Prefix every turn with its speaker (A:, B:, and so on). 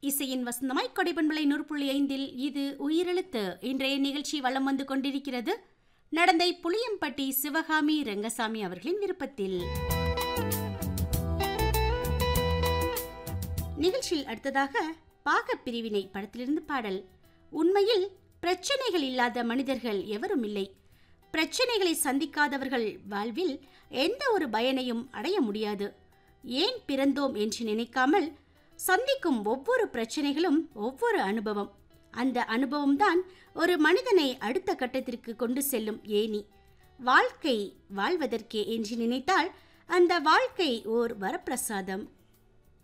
A: இசையின் வசந்தமாய் கொடைபண்பலை நூறு புள்ளி ஐந்தில் இது உயிரெழுத்து இன்றைய நிகழ்ச்சி வலம் வந்து கொண்டிருக்கிறது நடந்தை புளியம்பட்டி சிவகாமி ரங்கசாமி அவர்களின் விருப்பத்தில் நிகழ்ச்சியில் அடுத்ததாக பாகப் பிரிவினை படத்திலிருந்து பாடல் உண்மையில் பிரச்சனைகள் இல்லாத மனிதர்கள் எவரும் இல்லை பிரச்சனைகளை சந்திக்காதவர்கள் வாழ்வில் எந்த ஒரு பயனையும் அடைய முடியாது ஏன் பிறந்தோம் என்று நினைக்காமல் சந்திக்கும் ஒவ்வொரு பிரச்சனைகளும் ஒவ்வொரு அனுபவம் அந்த அனுபவம்தான் ஒரு மனிதனை அடுத்த கட்டத்திற்கு கொண்டு செல்லும் ஏணி வாழ்க்கை வாழ்வதற்கே என்று நினைத்தால் அந்த வாழ்க்கை ஓர் வரப்பிரசாதம்